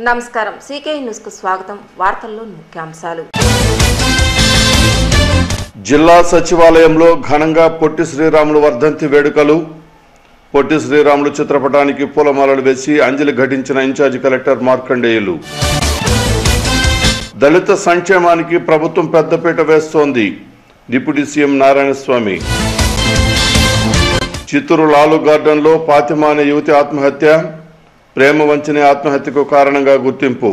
నమస్కారం CK news కు స్వాగతం వార్తల్లో ముఖ్యాంశాలు జిల్లా సచివాలయంలో ఘనంగా పొట్టి శ్రీరాములు వర్ధంతి వేడుకలు పొట్టి శ్రీరాములు చిత్రపటానికి పూలమాలలు వేసి అంజలి ఘటించిన ఇన్ఛార్జి కలెక్టర్ మార్కండేయులు దళిత సంక్షేమానికి ప్రభుత్వం పెద్దపీట వేస్తోంది డిప్యూటీ సీఎం నారాయణస్వామి చిత్తూరు లాలు గార్డెన్లో పాతిమా అనే యువతి ఆత్మహత్య ప్రేమ వంచనే ఆత్మహత్యకు కారణంగా గుర్తింపు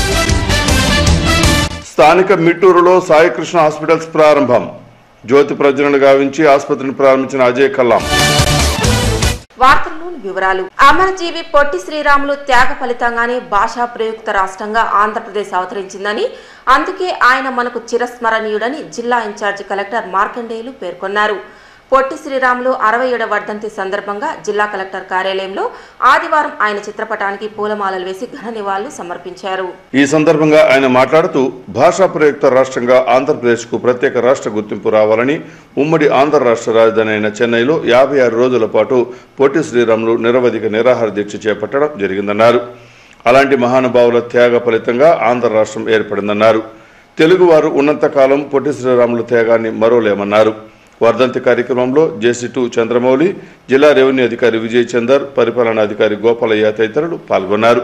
స్థానిక మిట్టూరులో సాయికృష్ణ హాస్పిటల్స్ ప్రారంభం జ్యోతి ప్రజ్వలన గావించి ఆసుపత్రిని ప్రారంభించిన అజయ్ కల్లాం వార్తల్లోని వివరాలు అమరజీవి పొట్టి శ్రీరాములు త్యాగ ఫలితంగానే భాషా ప్రయుక్త రాష్ట్రంగా ఆంధ్రప్రదేశ్ అవతరించిందని అందుకే ఆయన మనకు చిరస్మరణీయుడని జిల్లా ఇన్ఛార్జి కలెక్టర్ మార్కండేయులు పేర్కొన్నారు పొట్టి శ్రీరాములు అరవై ఏడవ వర్ధంతి సందర్భంగా జిల్లా కలెక్టర్ కార్యాలయంలో ఆదివారం ఆయన చిత్రపటానికి పూలమాలలు వేసి ఘన నివాళులు సమర్పించారు ఈ సందర్భంగా ఆయన మాట్లాడుతూ భాషా ప్రయుక్త రాష్ట్రంగా ఆంధ్రప్రదేశ్కు ప్రత్యేక రాష్ట్ర గుర్తింపు రావాలని ఉమ్మడి ఆంధ్ర రాష్ట్ర రాజధాని అయిన చెన్నైలో యాభై ఆరు రోజుల పాటు పొట్టి శ్రీరాములు నిరవధిక నిరాహార దీక్ష చేపట్టడం జరిగిందన్నారు అలాంటి మహానుభావుల త్యాగ ఫలితంగా ఆంధ్ర రాష్ట్రం ఏర్పడిందన్నారు తెలుగువారు ఉన్నంతకాలం పొట్టి శ్రీరాములు త్యాగాన్ని మరోలేమన్నారు వర్ధంతి కార్యక్రమంలో జేసీ టూ చంద్రమౌళి జిల్లా రెవెన్యూ అధికారి విజయ్ చందర్ పరిపాలనాధికారి గోపాలయ్య తదితరులు పాల్గొన్నారు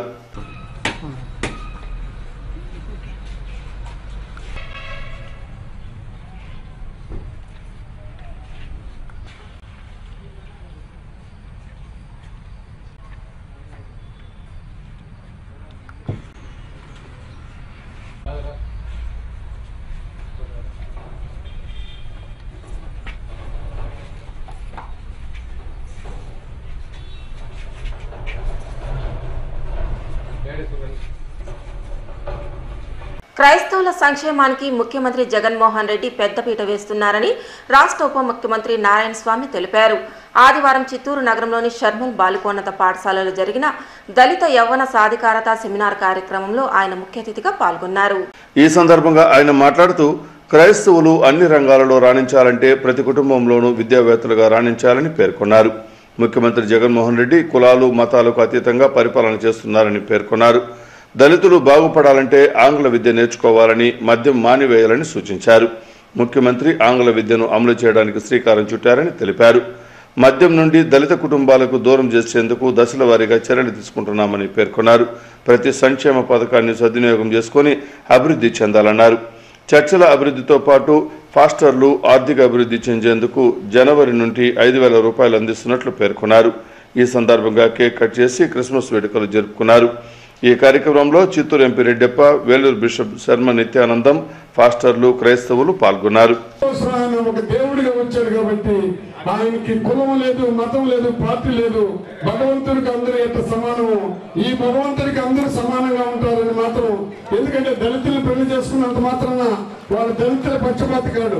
క్రైస్తవుల సంక్షేమానికి ముఖ్యమంత్రి జగన్మోహన్ రెడ్డి పెద్దపీట వేస్తున్నారని రాష్ట్ర ఉప ముఖ్యమంత్రి నారాయణ స్వామి తెలిపారు ఆదివారం చిత్తూరు నగరంలోని షర్మల్ బాలికోన్నత పాఠశాలలో జరిగిన దళిత యవ్వన సాధికారత సెమినార్ కార్యక్రమంలో ఆయన ముఖ్య అతిథిగా పాల్గొన్నారు ఈ సందర్భంగా ఆయన మాట్లాడుతూ క్రైస్తవులు అన్ని రంగాలలో రాణించాలంటే ప్రతి కుటుంబంలోనూ విద్యావేత్తలుగా రాణించాలని పేర్కొన్నారు ముఖ్యమంత్రి జగన్మోహన్ రెడ్డి కులాలు మతాలకు అతీతంగా పరిపాలన చేస్తున్నారని పేర్కొన్నారు దళితులు బాగుపడాలంటే ఆంగ్ల విద్య నేర్చుకోవాలని మద్యం మానివేయాలని సూచించారు ముఖ్యమంత్రి ఆంగ్ల విద్యను అమలు చేయడానికి శ్రీకారం చుట్టారని తెలిపారు మద్యం నుండి దళిత కుటుంబాలకు దూరం చేసేందుకు దశల వారీగా చర్యలు తీసుకుంటున్నామని పేర్కొన్నారు ప్రతి సంక్షేమ పథకాన్ని సద్వినియోగం చేసుకొని అభివృద్ధి చెందాలన్నారు చర్చల అభివృద్ధితో పాటు ఫాస్టర్లు ఆర్థిక అభివృద్ధి చెందేందుకు జనవరి నుండి ఐదు వేల రూపాయలు అందిస్తున్నట్లు పేర్కొన్నారు ఈ సందర్భంగా కేక్ కట్ చేసి క్రిస్మస్ వేడుకలు జరుపుకున్నారు ఈ కార్యక్రమంలో చిత్తూరు ఎంపీ రెడ్డప్ప వేలూరు బిషప్ శర్మ నిత్యానందం ఫాస్టర్లు క్రైస్తవులు పాల్గొన్నారు కోసం ఆయన ఒక దేవుడిగా వచ్చాడు కాబట్టి ఆయనకి కులం లేదు మతం లేదు పార్టీ లేదు భగవంతుడికి అందరూ ఎంత సమానము ఈ భగవంతుడికి అందరూ సమానంగా ఉంటారని మాత్రం ఎందుకంటే దళితులు పెళ్లి చేసుకున్నంత మాత్రాన వాళ్ళ దళితుల పక్షపాతి కాడు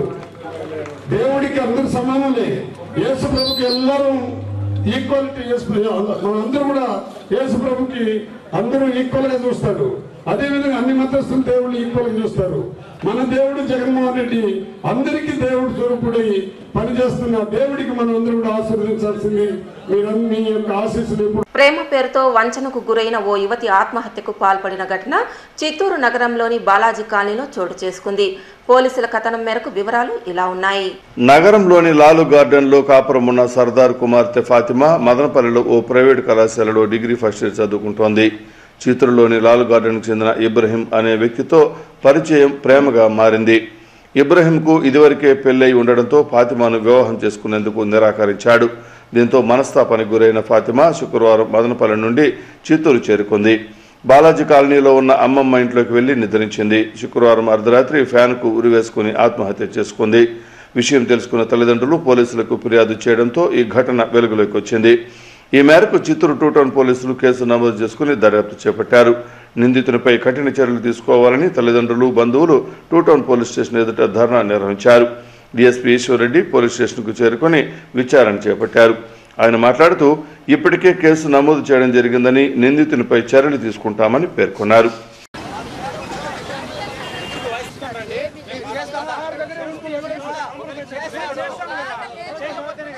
దేవుడికి అందరూ సమానమే యేసు ప్రభుకి ಎಲ್ಲರೂ ఈక్వాలిటీ మనందరూ కూడా యేసు ప్రభుకి అందరూ ఈక్వల్ గా చూస్తాడు అదే విధంగా అన్ని మతస్థులు దేవుళ్ళు ఈక్వల్ గా చూస్తారు మన దేవుడు జగన్మోహన్ రెడ్డి అందరికీ దేవుడు స్వరూపుడై పనిచేస్తున్న దేవుడికి మనం అందరూ కూడా ఆశీర్వదించాల్సింది మీరు మీ యొక్క ఆశీస్సులు ఎప్పుడు ప్రేమ పేరుతో వంచనకు గురైన ఓ యువతి ఆత్మహత్యకు పాల్పడిన ఘటన చిత్తూరు నగరంలోని బాలాజీ కాలనీలో చోటు చేసుకుంది పోలీసుల కథనం మేరకు వివరాలు ఇలా ఉన్నాయి నగరంలోని లాలు గార్డెన్లో కాపురం ఉన్న సర్దార్ కుమార్తె ఫాతిమా మదనపల్లిలో ఓ ప్రైవేటు కళాశాలలో డిగ్రీ ఫస్ట్ ఇయర్ చదువుకుంటోంది చిత్తూరులోని లాలు గార్డెన్కు చెందిన ఇబ్రహీం అనే వ్యక్తితో పరిచయం ప్రేమగా మారింది ఇబ్రహీంకు ఇదివరకే పెళ్ళై ఉండడంతో ఫాతిమాను వివాహం చేసుకునేందుకు నిరాకరించాడు దీంతో మనస్తాపానికి గురైన ఫాతిమా శుక్రవారం మదనపల్లి నుండి చిత్తూరు చేరుకుంది బాలాజీ కాలనీలో ఉన్న అమ్మమ్మ ఇంట్లోకి వెళ్లి నిద్రించింది శుక్రవారం అర్ధరాత్రి ఫ్యాన్కు ఉరివేసుకుని ఆత్మహత్య చేసుకుంది విషయం తెలుసుకున్న తల్లిదండ్రులు పోలీసులకు ఫిర్యాదు చేయడంతో ఈ ఘటన వెలుగులోకి వచ్చింది ఈ మేరకు చిత్తూరు టూ టౌన్ పోలీసులు కేసు నమోదు చేసుకుని దర్యాప్తు చేపట్టారు నిందితునిపై కఠిన చర్యలు తీసుకోవాలని తల్లిదండ్రులు బంధువులు టూ టౌన్ పోలీస్ స్టేషన్ ఎదుట ధర్నా నిర్వహించారు డీఎస్పీ ఈశ్వర్రెడ్డి పోలీస్ స్టేషన్కు చేరుకొని విచారణ చేపట్టారు ఆయన మాట్లాడుతూ ఇప్పటికే కేసు నమోదు చేయడం జరిగిందని నిందితునిపై చర్యలు తీసుకుంటామని పేర్కొన్నారు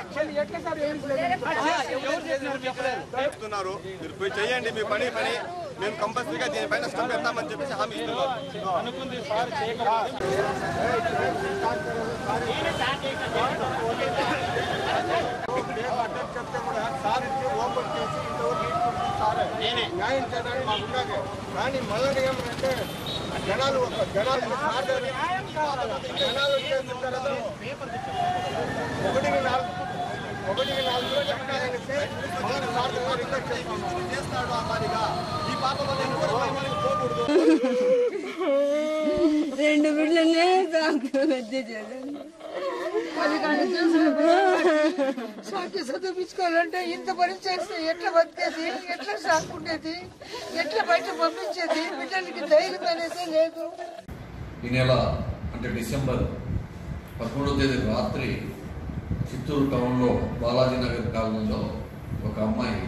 చెప్తున్నారు మీరు పోయి చేయండి మీ పని పని మేము కంపల్సరీగా దీనిపైన స్టెప్ పెడతామని చెప్పేసి హామీ ఇస్తున్నాం చెప్తే కూడా సార్ ఓపెన్ చేసి నేనే న్యాయం చేయడానికి మాకు ఉన్నది కానీ మొదటి ఏమంటే జనాలు ఒక జనాలు సార్ జనాలు చేస్తుంటారు కదా. ఒకటికి నాలుగు ఒకటికి నాలుగు చెప్పడానికి మొదటి సార్ దగ్గర రిక్వెస్ట్ చేస్తాను చేస్తాడు ఆ మాదిరిగా ఈ పాప వల్ల ఇంకోటి భయపడి పోకూడదు రెండు బిడ్డలనే దానికి పెద్ద సాకి చదివించుకోవాలంటే ఇంత పని చేస్తే ఎట్లా బతికేది ఎట్లా సాకుండేది ఎట్లా బయట పంపించేది బిడ్డలకి ధైర్యం అనేది లేదు ఈ నెల అంటే డిసెంబర్ పదమూడవ తేదీ రాత్రి చిత్తూరు టౌన్లో బాలాజీ నగర్ కాలనీలో ఒక అమ్మాయి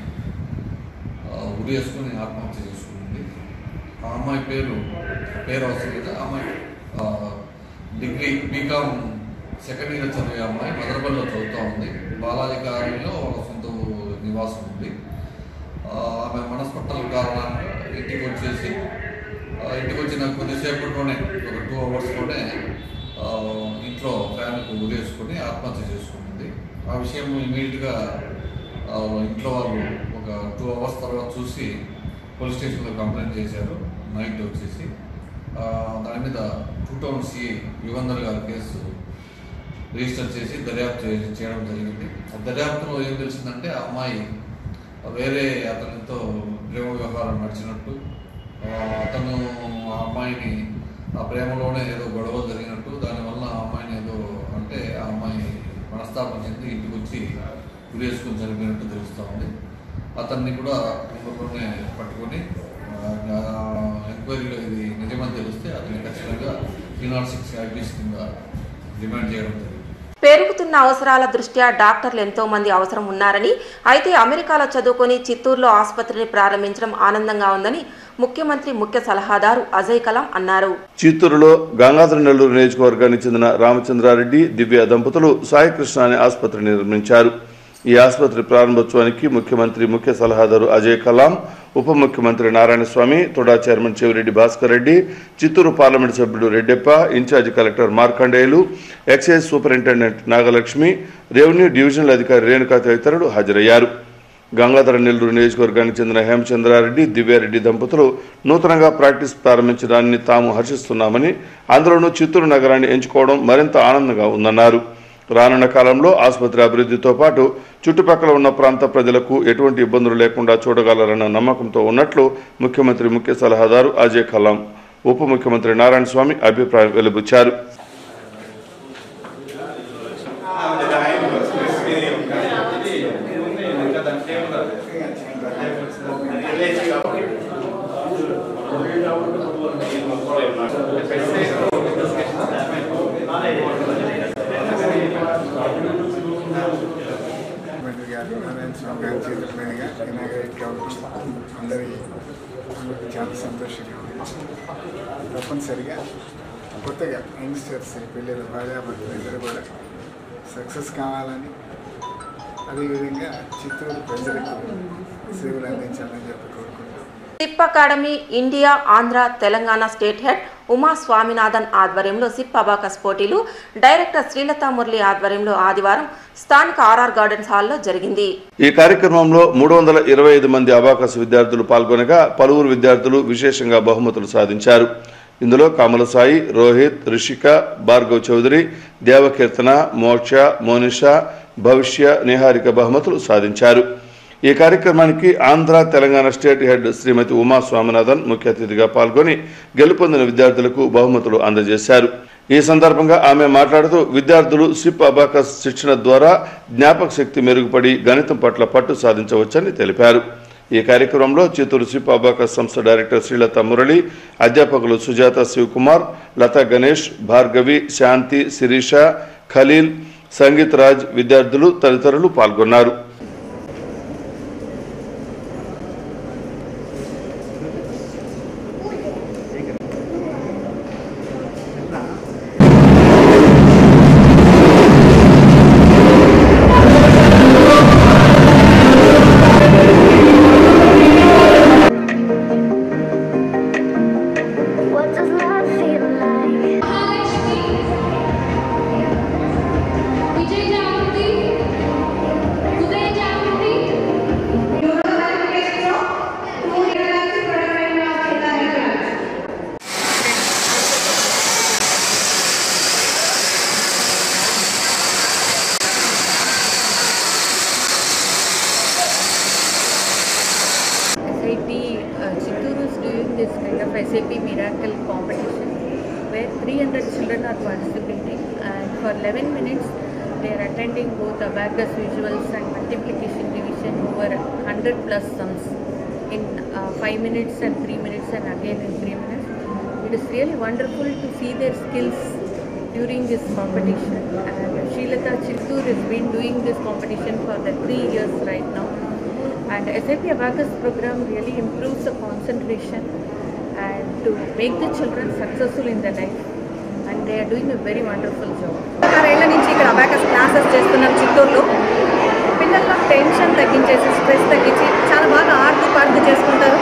ఆ, ఉరి వేసుకుని ఆత్మహత్య చేసుకుంది ఆ అమ్మాయి పేరు పేరు అవసరం లేదు ఆ అమ్మాయి ఆ, డిగ్రీ బీకామ్ సెకండ్ ఇయర్ చదివే అమ్మాయి మదనపల్లిలో చదువుతూ ఉంది బాలాజీ కాలనీలో వాళ్ళ సొంత ఊరు నివాసం ఉంది ఆ, ఆమె మనస్పట్టల కారణంగా ఇంటికి వచ్చేసి ఆ, ఇంటికి వచ్చిన కొద్దిసేపట్లోనే ఒక టూ అవర్స్లోనే ఆ, ఇంట్లో ఫ్యాన్కు ఉరేసుకొని ఆత్మహత్య చేసుకుంది ఆ విషయం ఇమీడియట్గా ఇంట్లో వాళ్ళు ఒక టూ అవర్స్ తర్వాత చూసి పోలీస్ స్టేషన్లో కంప్లైంట్ చేశారు నైట్ వచ్చేసి ఆ, దాని మీద టూ టౌన్ సి యుగంధర్ గారి కేసు రిజిస్టర్ చేసి దర్యాప్తు చే- చేయడం జరిగింది ఆ దర్యాప్తులో ఏం తెలిసిందంటే ఆ అమ్మాయి వేరే అతనితో ప్రేమ వ్యవహారం నడిచినట్టు ఆ, అతను ఆ అమ్మాయిని ఆ ప్రేమలోనే ఏదో గొడవ జరిగినట్టు దానివల్ల ఆ అమ్మాయిని ఏదో అంటే ఆ అమ్మాయి మనస్తాపం చెంది ఇంటికి వచ్చి ఉరేసుకుని చనిపోయినట్టు తెలుస్తూ ఉంది అతన్ని కూడా ఊళ్ళోనే పట్టుకొని ఎంక్వైరీలో ఇది నిజమని తెలిస్తే అతన్ని ఖచ్చితంగా త్రీ నాట్ సిక్స్ ఐపీఎస్ కింద డిమాండ్ చేయడం జరిగింది పెరుగుతున్న అవసరాల దృష్ట్యా డాక్టర్లు ఎంతో మంది అవసరం ఉన్నారని అయితే అమెరికాలో చదువుకొని చిత్తూరులో ఆసుపత్రిని ప్రారంభించడం ఆనందంగా ఉందని ముఖ్యమంత్రి ముఖ్య సలహాదారు అజయ్ కలాం అన్నారు చిత్తూరులో గంగాధర నెల్లూరు నియోజకవర్గానికి చెందిన రామచంద్రారెడ్డి దివ్య దంపతులు సాయికృష్ణ అనే ఆసుపత్రి నిర్మించారు ఈ ఆసుపత్రి ప్రారంభోత్సవానికి ముఖ్యమంత్రి ముఖ్య సలహాదారు అజయ్ కలాం ఉప ముఖ్యమంత్రి నారాయణస్వామి తొడా చైర్మన్ చెవిరెడ్డి భాస్కర్ రెడ్డి చిత్తూరు పార్లమెంటు సభ్యుడు Reddeppa incharge collector Markandeyulu excise superintendent Nagalakshmi revenue divisional అధికారి రేణుకా తదితరులు హాజరయ్యారు గంగాధర నెల్లూరు నియోజకవర్గానికి చెందిన హేమచంద్రారెడ్డి దివ్యారెడ్డి దంపతులు నూతనంగా ప్రాక్టీస్ ప్రారంభించడాన్ని తాము హర్షిస్తున్నామని అందులోనూ చిత్తూరు నగరాన్ని ఎంచుకోవడం మరింత ఆనందంగా ఉందన్నారు రానున్న కాలంలో ఆసుపత్రి అభివృద్ధితో పాటు చుట్టుపక్కల ఉన్న ప్రాంత ప్రజలకు ఎటువంటి ఇబ్బందులు లేకుండా చూడగలరన్న నమ్మకంతో ఉన్నట్లు ముఖ్యమంత్రి ముఖ్య సలహాదారు అజయ్ కలాం ఉప ముఖ్యమంత్రి నారాయణ స్వామి అభిప్రాయం వెలుబుచ్చారు ముఖ్యమంత్రి గారు నారాయణ స్వామి గారి చేతుల మీదుగా ఇనాగరేట్ కావడం అందరి చాలా సంతోషంగా ఉంది తప్పనిసరిగా కొత్తగా యంగ్స్టర్స్ పిల్లలు భార్యాభర్తలు ఇద్దరు కూడా సక్సెస్ కావాలని అదేవిధంగా చిత్తూరు ప్రజలకు సేవలు అందించాలని చెప్పి కోరుకుంటున్నాను SIP academy India Andhra Telangana state head Uma Swaminathan ఆధ్వర్యంలో సిప్ అబాకస్ పోటీలు డైరెక్టర్ శ్రీలతా మురళి ఆధ్వర్యంలో ఆదివారం స్థానిక ఆర్ఆర్ గార్డెన్స్ హాల్లో జరిగింది ఈ కార్యక్రమంలో మూడు వందల ఇరవై ఐదు మంది అబాకస్ విద్యార్థులు పాల్గొనగా పలువురు విద్యార్థులు విశేషంగా బహుమతులు సాధించారు ఇందులో కమల సాయి రోహిత్ రిషిక భార్గవ్ చౌదరి దేవకీర్తన మోక్ష మోనిష భవిష్య నిహారిక బహుమతులు సాధించారు ఈ కార్యక్రమానికి ఆంధ్ర తెలంగాణ స్టేట్ హెడ్ శ్రీమతి ఉమా స్వామినాథన్ ముఖ్య అతిథిగా పాల్గొని గెలుపొందిన విద్యార్థులకు బహుమతులు అందజేశారు ఈ సందర్భంగా ఆమె మాట్లాడుతూ విద్యార్థులు సిప్ అబాకస్ శిక్షణ ద్వారా జ్ఞాపక శక్తి మెరుగుపడి గణితం పట్ల పట్టు సాధించవచ్చని తెలిపారు ఈ కార్యక్రమంలో చిత్తూరు సిప్ అబాకస్ సంస్థ డైరెక్టర్ శ్రీలత మురళి అధ్యాపకులు సుజాత శివకుమార్ లతా గణేష్ భార్గవి శాంతి శిరీష ఖలీల్ సంగీత్ రాజ్ విద్యార్థులు తదితరులు పాల్గొన్నారు are participating and for 11 minutes they are attending both abacus visuals and multiplication division over 100 plus sums in uh, 5 minutes and 3 minutes and again in 3 minutes. It is really wonderful to see their skills during this competition and Srilata Chittur has been doing this competition for the 3 years right now and SAP Abacus program really improves the concentration and to make the children successful in their life and they are doing a very wonderful job. పదహారేళ్ల నుంచి ఇక్కడ abacus classes చేస్తున్నాం చిత్తూరులో పిల్లల్లో tension తగ్గించేసి stress తగ్గించి చాలా బాగా ఆడుతూ పాడుతూ చేసుకుంటారు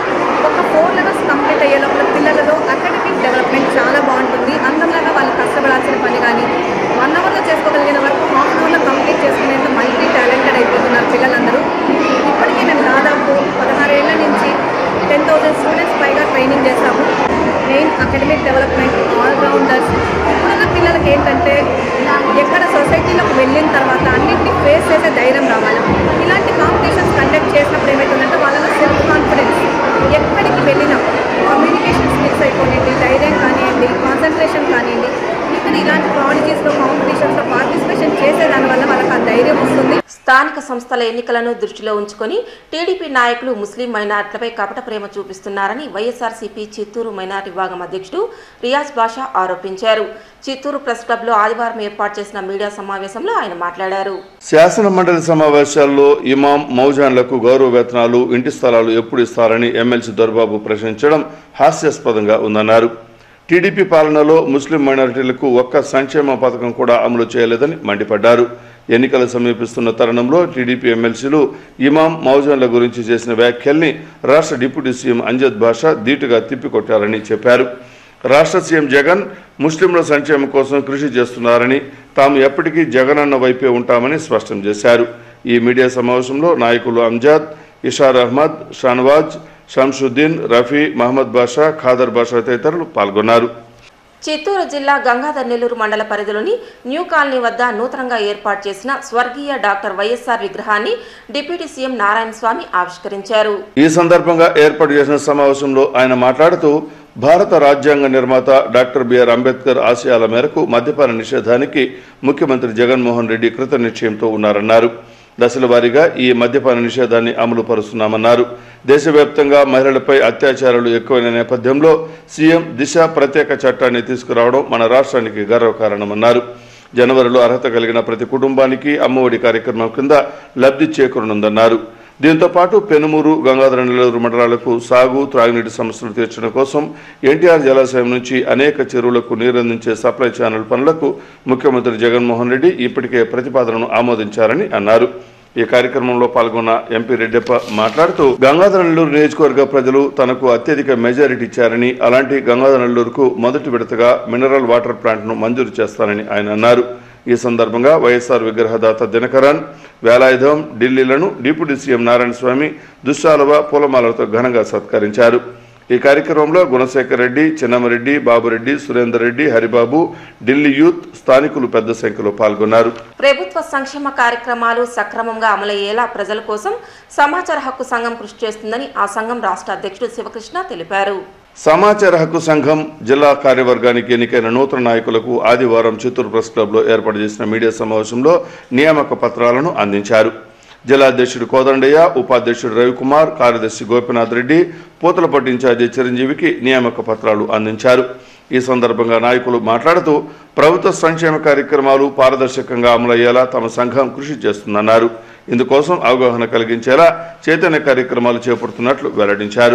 ఒక ఫోర్ లెవెల్స్ కంప్లీట్ అయ్యే లోపల పిల్లలలో అకాడమిక్ డెవలప్మెంట్ చాలా బాగుంటుంది అందరిలాగా వాళ్ళు కష్టపడాల్సిన పని కానీ వన్ అవర్లో చేసుకోగలిగిన వరకు హాఫ్ అన్ అవర్లో కంప్లీట్ చేసుకునేంత మల్టీ టాలెంటెడ్ అయిపోతున్నారు పిల్లలందరూ ఇప్పటికీ మేము దాదాపు పదహారేళ్ల నుంచి టెన్ థౌజండ్ స్టూడెంట్స్ పైగా ట్రైనింగ్ చేశాము మెయిన్ అకాడమిక్ డెవలప్మెంట్ ఆల్రౌండర్స్ ఇప్పుడున్న పిల్లలకి ఏంటంటే ఎక్కడ సొసైటీలోకి వెళ్ళిన తర్వాత అన్నింటినీ ఫేస్ చేసే ధైర్యం రావాలి ఇలాంటి కాంపిటీషన్స్ కండక్ట్ చేసినప్పుడు ఏమవుతుందంటే వాళ్ళలో సెల్ఫ్ కాన్ఫిడెన్స్ ఎక్కడికి వెళ్ళినా కమ్యూనికేషన్ స్కిల్స్ అయిపోయింది ధైర్యం కానివ్వండి కాన్సన్ట్రేషన్ కానివ్వండి ఇక్కడ ఇలాంటి ప్రాడిజీస్లో కాంపిటీషన్స్లో పార్టిసిపేషన్ చేసేదాని వల్ల వాళ్ళకి ఆ ధైర్యం వస్తుంది స్థానిక సంస్థల ఎన్నికలను దృష్టిలో ఉంచుకొని టీడీపీ నాయకులు ముస్లిం మైనార్టీలపై కపట ప్రేమ చూపిస్తున్నారని వైఎస్ఆర్సీపీ చిత్తూరు మైనార్టీ విభాగం అధ్యక్షుడు రియాజ్ బాషా ఆరోపించారు చిత్తూరు ప్రెస్ క్లబ్లో ఆదివారం ఏర్పాటు చేసిన మీడియా సమావేశంలో ఆయన మాట్లాడారు శాసన మండలి సమావేశాల్లో ఇమాం మౌజాన్లకు గౌరవ వేతనాలు ఇంటి స్థలాలు ఎప్పుడు ఇస్తారని ఎమ్మెల్సీ దొరబాబు ప్రశ్నించడం హాస్యాస్పదంగా ఉందన్నారు టీడీపీ పాలనలో ముస్లిం మైనారిటీలకు ఒక్క సంక్షేమ పథకం కూడా అమలు చేయలేదని మండిపడ్డారు ఎన్నికలు సమీపిస్తున్న తరుణంలో టీడీపీ ఎమ్మెల్సీలు ఇమాం మౌజాన్ల గురించి చేసిన వ్యాఖ్యల్ని రాష్ట్ర డిప్యూటీ సీఎం అంజద్ బాషా ధీటుగా తిప్పికొట్టారని చెప్పారు రాష్ట్ర సీఎం జగన్ ముస్లింల సంక్షేమం కోసం కృషి చేస్తున్నారని తాము ఎప్పటికీ జగనన్న వైపే ఉంటామని స్పష్టం చేశారు ఈ మీడియా సమావేశంలో నాయకులు అంజాద్ ఇషార్ అహ్మద్ షానవాజ్ షంషుద్దీన్ రఫీ మహమ్మద్ బాషా ఖాదర్ బాషా తదితరులు పాల్గొన్నారు చిత్తూరు జిల్లా గంగాధర్ నెల్లూరు మండల పరిధిలోని న్యూ కాలనీ వద్ద నూతనంగా ఏర్పాటు చేసిన స్వర్గీయ డాక్టర్ వైఎస్ఆర్ విగ్రహాన్ని డిప్యూటీ సీఎం నారాయణ స్వామి ఆవిష్కరించారు ఈ సందర్భంగా ఏర్పాటు చేసిన సమావేశంలో ఆయన మాట్లాడుతూ భారత రాజ్యాంగ నిర్మాత డాక్టర్ బిఆర్ అంబేద్కర్ ఆశయాల మేరకు మద్యపాన నిషేధానికి ముఖ్యమంత్రి జగన్మోహన్ రెడ్డి కృత నిశ్చయంతో ఉన్నారన్నారు దశల వారీగా ఈ మద్యపాన నిషేధాన్ని అమలు పరుస్తున్నామన్నారు దేశవ్యాప్తంగా మహిళలపై అత్యాచారాలు ఎక్కువైన నేపథ్యంలో సీఎం దిశ ప్రత్యేక చట్టాన్ని తీసుకురావడం మన రాష్ట్రానికి గర్వకారణమన్నారు జనవరిలో అర్హత కలిగిన ప్రతి కుటుంబానికి అమ్మఒడి కార్యక్రమం కింద లబ్ధి చేకూరనుందన్నారు దీంతో పాటు పెనుమూరు గంగాధర నెల్లూరు మండలాలకు సాగు త్రాగునీటి సమస్యలు తీర్చడం కోసం ఎన్టీఆర్ జలాశయం నుంచి అనేక చెరువులకు నీరందించే సప్లై ఛానల్ పనులకు ముఖ్యమంత్రి జగన్మోహన్ రెడ్డి ఇప్పటికే ప్రతిపాదనను ఆమోదించారని అన్నారు ఈ కార్యక్రమంలో పాల్గొన్న ఎంపీ రెడ్డప్ప మాట్లాడుతూ గంగాధర నెల్లూరు నియోజకవర్గ ప్రజలు తనకు అత్యధిక మెజారిటీ ఇచ్చారని అలాంటి గంగాధర నెల్లూరుకు మొదటి విడతగా మినరల్ వాటర్ ప్లాంట్ను మంజూరు చేస్తానని ఆయన అన్నారు ఈ సందర్భంగా వైఎస్ఆర్ విగ్రహదాత దినకరన్ వేలాయుధం ఢిల్లీలను డిప్యూటీ సీఎం నారాయణ స్వామి దుశ్శాలువ పూలమాలతో ఘనంగా సత్కరించారు ఈ కార్యక్రమంలో గుణశేఖర్ రెడ్డి చిన్నమరెడ్డి బాబురెడ్డి సురేందర్ రెడ్డి హరిబాబు ఢిల్లీ యూత్ స్థానికులు పెద్ద సంఖ్యలో పాల్గొన్నారు ప్రభుత్వ సంక్షేమ కార్యక్రమాలు సక్రమంగా అమలయ్యేలా ప్రజల కోసం సమాచార హక్కు సంఘం కృషి చేస్తుందని ఆ సంఘం రాష్ట్ర అధ్యక్షుడు శివకృష్ణ తెలిపారు సమాచార హక్కు సంఘం జిల్లా కార్యవర్గానికి ఎన్నికైన నూతన నాయకులకు ఆదివారం చిత్తూరు ప్రెస్ క్లబ్లో ఏర్పాటు చేసిన మీడియా సమావేశంలో నియామక పత్రాలను అందించారు జిల్లా అధ్యక్షుడు కోదండయ్య ఉపాధ్యక్షుడు రవికుమార్ కార్యదర్శి గోపినాథ్ రెడ్డి పూతలపట్టు ఇన్ఛార్జి చిరంజీవికి నియామక పత్రాలు అందించారు ఈ సందర్భంగా నాయకులు మాట్లాడుతూ ప్రభుత్వ సంక్షేమ కార్యక్రమాలు పారదర్శకంగా అమలయ్యేలా తమ సంఘం కృషి చేస్తుందన్నారు ఇందుకోసం అవగాహన కలిగించేలా చైతన్య కార్యక్రమాలు చేపడుతున్నట్లు వెల్లడించారు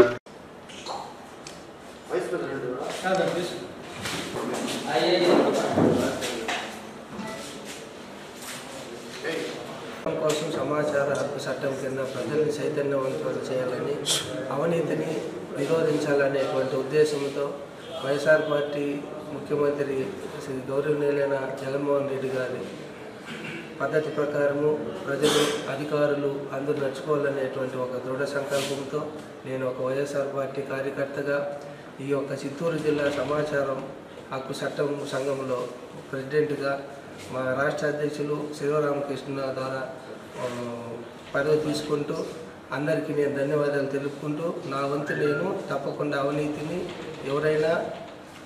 కోసం సమాచార హక్కు చట్టం కింద ప్రజల్ని చైతన్యవంతులు చేయాలని అవినీతిని నిరోధించాలనేటువంటి ఉద్దేశంతో వైఎస్ఆర్ పార్టీ ముఖ్యమంత్రి శ్రీ గౌరవనీయులైన జగన్మోహన్ రెడ్డి గారి పద్ధతి ప్రకారము ప్రజలు అధికారులు అందరూ నడుచుకోవాలనేటువంటి ఒక దృఢ సంకల్పంతో నేను ఒక వైఎస్ఆర్ పార్టీ కార్యకర్తగా ఈ యొక్క చిత్తూరు జిల్లా సమాచారం హక్కు చట్టం సంఘంలో ప్రెసిడెంట్గా మా రాష్ట్ర అధ్యక్షులు శివరామకృష్ణ ద్వారా ఆ, పదవి తీసుకుంటూ అందరికీ నేను ధన్యవాదాలు తెలుపుకుంటూ నా వంతు నేను తప్పకుండా అవినీతిని ఎవరైనా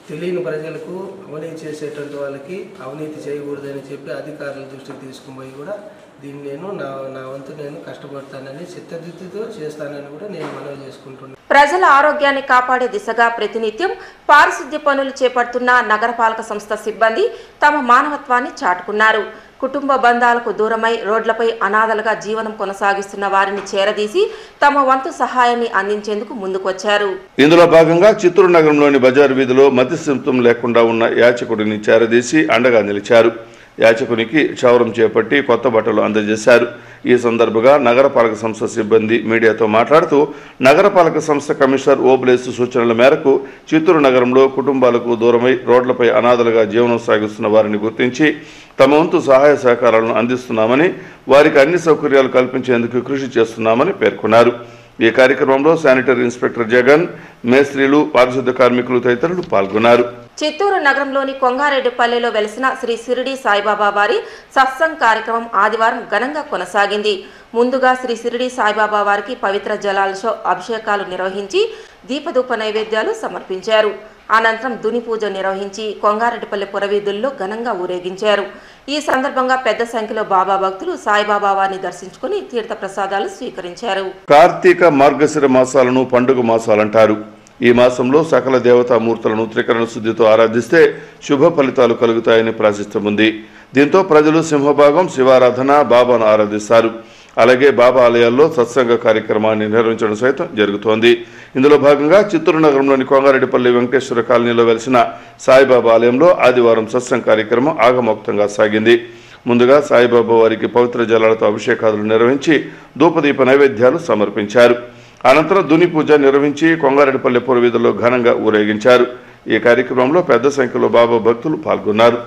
తెలియని ప్రజలకు అవినీతి చేసేటువంటి వాళ్ళకి అవినీతి చేయకూడదని చెప్పి అధికారుల దృష్టికి తీసుకుని పోయి కూడా దీన్ని నేను నా నా వంతు నేను కష్టపడతానని చిత్తదిద్దుతో చేస్తానని కూడా నేను మనవి చేసుకుంటున్నాను ప్రజల ఆరోగ్యాన్ని కాపాడే దిశగా ప్రతినిత్యం పారిశుద్ధ్య పనులు చేపడుతున్న నగరపాలక సంస్థ సిబ్బంది తమ మానవత్వాన్ని చాటుకున్నారు కుటుంబ బంధాలకు దూరమై రోడ్లపై అనాథలుగా జీవనం కొనసాగిస్తున్న వారిని చేరదీసి తమ వంతు సహాయాన్ని అందించేందుకు ముందుకొచ్చారు ఇందులో భాగంగా చిత్తూరు నగరంలోని బజారు వీధిలో మతి సింతం లేకుండా ఉన్న యాచకుడిని చేరదీసి అండగా నిలిచారు యాచకునికి క్షౌరం చేపట్టి కొత్త బట్టలు అందజేశారు ఈ సందర్భంగా నగరపాలక సంస్థ సిబ్బంది మీడియాతో మాట్లాడుతూ నగరపాలక సంస్థ కమిషనర్ ఓబ్లేసు సూచనల మేరకు చిత్తూరు నగరంలో కుటుంబాలకు దూరమై రోడ్లపై అనాథలుగా జీవనం సాగిస్తున్న వారిని గుర్తించి తమ వంతు సహాయ సహకారాలను అందిస్తున్నామని వారికి అన్ని సౌకర్యాలు కల్పించేందుకు కృషి చేస్తున్నామని పేర్కొన్నారు ఈ కార్యక్రమంలో శానిటరీ ఇన్స్పెక్టర్ జగన్ మేస్త్రీలు పారిశుద్ధ కార్మికులు తదితరులు పాల్గొన్నారు చిత్తూరు నగరంలోని కొంగారెడ్డిపల్లెలో వెలిసిన శ్రీ సిరిడి సాయిబాబా వారి సత్సంగ్ కార్యక్రమం ఆదివారం ఘనంగా కొనసాగింది ముందుగా శ్రీ సిరిడి సాయిబాబా వారికి పవిత్ర జలాలతో అభిషేకాలు నిర్వహించి దీపధూప నైవేద్యాలు సమర్పించారు అనంతరం దుని పూజ నిర్వహించి కొంగారెడ్డిపల్లి పురవీధుల్లో ఘనంగా ఊరేగించారు ఈ సందర్భంగా పెద్ద సంఖ్యలో బాబా భక్తులు సాయిబాబా వారిని దర్శించుకుని తీర్థ ప్రసాదాలు స్వీకరించారు కార్తీక మార్గశిర మాసాలను పండుగ మాసాలంటారు ఈ మాసంలో సకల దేవతామూర్తులను త్రికరణ శుద్ధితో ఆరాధిస్తే శుభ ఫలితాలు కలుగుతాయని ప్రాశిస్తముంది దీంతో ప్రజలు సింహభాగం శివారాధన బాబాను ఆరాధిస్తారు అలాగే బాబా ఆలయాల్లో సత్సంగ కార్యక్రమాన్ని నిర్వహించడం సైతం జరుగుతోంది ఇందులో భాగంగా చిత్తూరు నగరంలోని కొంగారెడ్డిపల్లి వెంకటేశ్వర కాలనీలో వెలిసిన సాయిబాబా ఆలయంలో ఆదివారం సత్సంగ కార్యక్రమం ఆగమోక్తంగా సాగింది ముందుగా సాయిబాబా వారికి పవిత్ర జలాలతో అభిషేకాలు నిర్వహించి ధూపదీప నైవేద్యాలు సమర్పించారు అనంతరం దుని పూజ నిర్వహించి కొంగారెడ్డిపల్లి పురవీధుల్లో ఘనంగా ఊరేగించారు ఈ కార్యక్రమంలో పెద్ద సంఖ్యలో బాబా భక్తులు పాల్గొన్నారు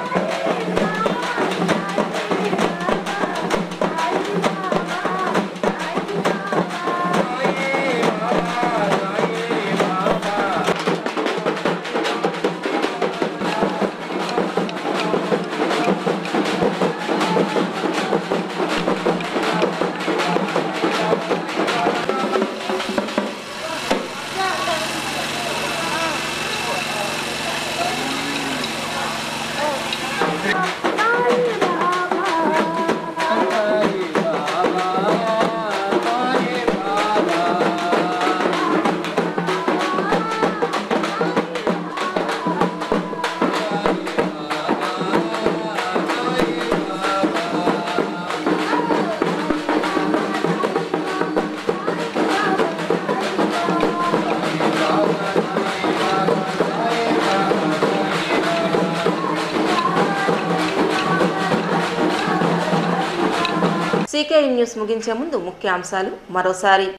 సీకే న్యూస్ ముగించే ముందు ముఖ్యాంశాలు మరోసారి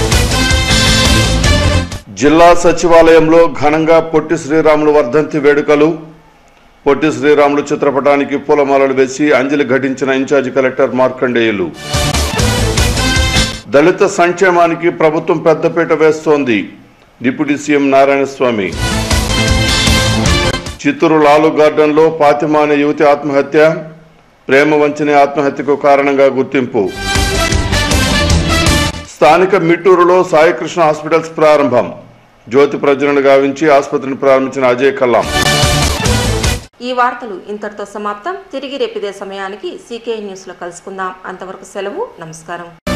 జిల్లా సచివాలయంలో ఘనంగా పొట్టి శ్రీరాములు వర్ధంతి వేడుకలు పొట్టి శ్రీరాములు చిత్రపటానికి పూలమాలలు వేసి అంజలి ఘటించిన ఇన్ఛార్జి కలెక్టర్ మార్కండేయులు దళిత సంక్షేమానికి ప్రభుత్వం పెద్దపీట వేస్తోంది డిప్యూటీ సీఎం నారాయణస్వామి చిత్తూరు లాలు గార్డెన్లో ఫాతిమా అనే యువతి ఆత్మహత్య ప్రేమ వంచనే ఆత్మహత్యకు కారణంగా గుర్తింపు స్థానిక మిట్టూరులో సాయికృష్ణ హాస్పిటల్స్ ప్రారంభం జ్యోతి ప్రజ్వలన గావించి ఆసుపత్రిని ప్రారంభించిన అజయ్ కల్లాం ఈ వార్తలు ఇంతటితో సమాప్తం తిరిగి రేపిదే సమయానికి సీకే న్యూస్లో కలుసుకుందాం అంతవరకు సెలవు నమస్కారం